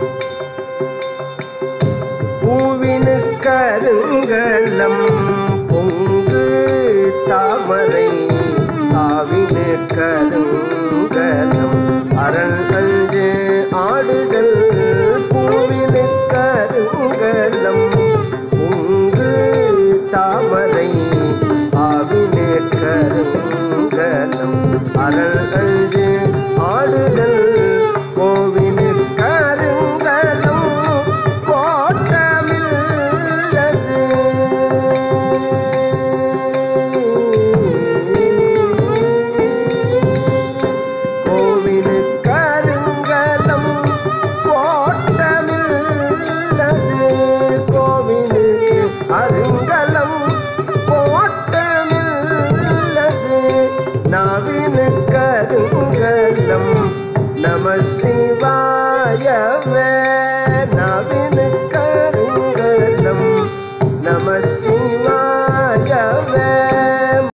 பூவினு கருங்கலம் பொங்கு தாமரை ஆவினு கருங்கலம் அரண் அஞ்சு ஆடுதல் பூவினு கருங்கலம் பொங்கு தாமரை ஆவினு கருங்கலம் அரண் அஞ்சு ஆடுதல் கோவினு கருங்கலம் கோட்டமில்லது கோவிலு கருங்கலம் கோட்டமில்லது கோவிலுக்கு அருங்கலம் கோட்டமில்லது நவினு கருங்கலம் நம சிவாயவே நவி